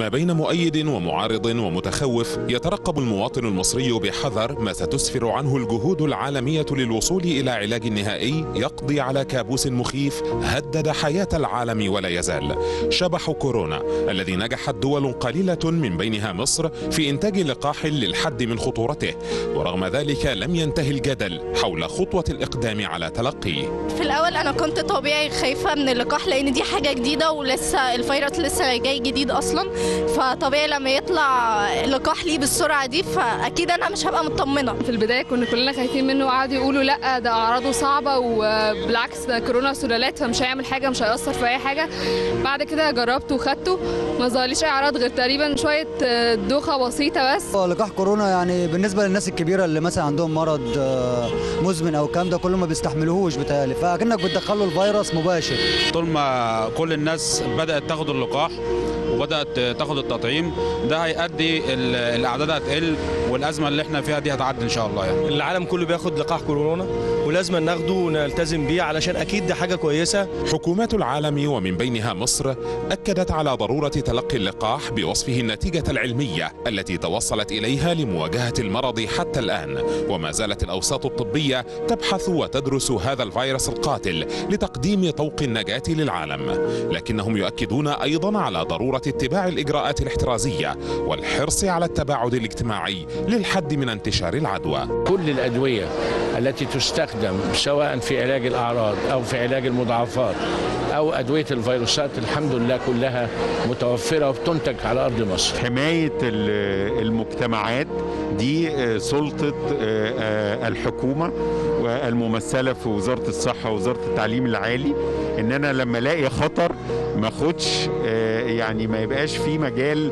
ما بين مؤيد ومعارض ومتخوف يترقب المواطن المصري بحذر ما ستسفر عنه الجهود العالمية للوصول إلى علاج نهائي يقضي على كابوس مخيف هدد حياة العالم ولا يزال شبح كورونا الذي نجحت دول قليلة من بينها مصر في إنتاج لقاح للحد من خطورته ورغم ذلك لم ينتهي الجدل حول خطوة الإقدام على تلقيه في الاول انا كنت طبيعي خايفه من اللقاح لان دي حاجه جديده ولسه الفيروس لسه جاي جديد اصلا فطبيعي لما يطلع لقاح ليه بالسرعه دي فاكيد انا مش هبقى مطمنه في البدايه كنا كلنا خايفين منه وقعدوا يقولوا لا ده اعراضه صعبه وبالعكس ده كورونا سلالات فمش هيعمل حاجه مش هيأثر في اي حاجه بعد كده جربته وخدته ما ظهرليش اي اعراض غير تقريبا شويه دوخه بسيطه بس لقاح كورونا يعني بالنسبه للناس الكبيره اللي مثلا عندهم مرض آه، مزمن او الكلام ده كله ما بيستحملوهوش بتهيألي فاكنك بتدخله الفيروس مباشر طول ما كل الناس بدأت تاخد اللقاح وبدأت تاخد التطعيم ده هيؤدي ال- الأعداد هتقل والأزمة اللي احنا فيها دي هتعدي إن شاء الله يعني العالم كله بياخد لقاح كورونا ولازم ناخده ونلتزم بيه علشان اكيد دي حاجه كويسه حكومات العالم ومن بينها مصر أكدت على ضرورة تلقي اللقاح بوصفه النتيجة العلمية التي توصلت إليها لمواجهة المرض حتى الآن وما زالت الأوساط الطبية تبحث وتدرس هذا الفيروس القاتل لتقديم طوق النجاة للعالم لكنهم يؤكدون أيضا على ضرورة اتباع الإجراءات الاحترازية والحرص على التباعد الاجتماعي للحد من انتشار العدوى كل الأدوية التي تستخدم سواء في علاج الأعراض أو في علاج المضاعفات أو أدوية الفيروسات الحمد لله كلها متوفرة وبتنتج على أرض مصر حماية ال- المجتمعات دي آه، سلطة آه، آه، الحكومة والممثلة في وزارة الصحة ووزارة التعليم العالي ان انا لما الاقي خطر ما اخدش آه، يعني ما يبقاش في مجال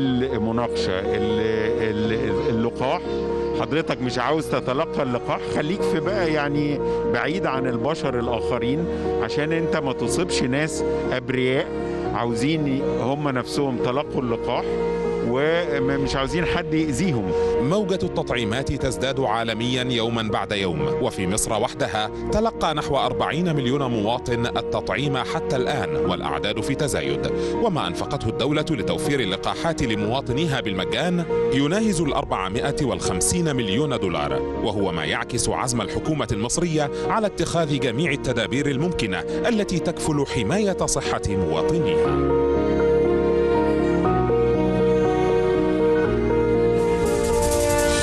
للمناقشة ال- ال- اللقاح حضرتك مش عاوز تتلقى اللقاح خليك في بقى يعني بعيد عن البشر الآخرين عشان انت ما تصيبش ناس أبرياء عاوزين هم نفسهم تلقوا اللقاح ومش عاوزين حد يأذيهم موجة التطعيمات تزداد عالميا يوما بعد يوم وفي مصر وحدها تلقى نحو 40 مليون مواطن التطعيم حتى الآن والأعداد في تزايد وما أنفقته الدولة لتوفير اللقاحات لمواطنيها بالمجان يناهز ال 450 مليون دولار وهو ما يعكس عزم الحكومة المصرية على اتخاذ جميع التدابير الممكنة التي تكفل حماية صحة مواطنيها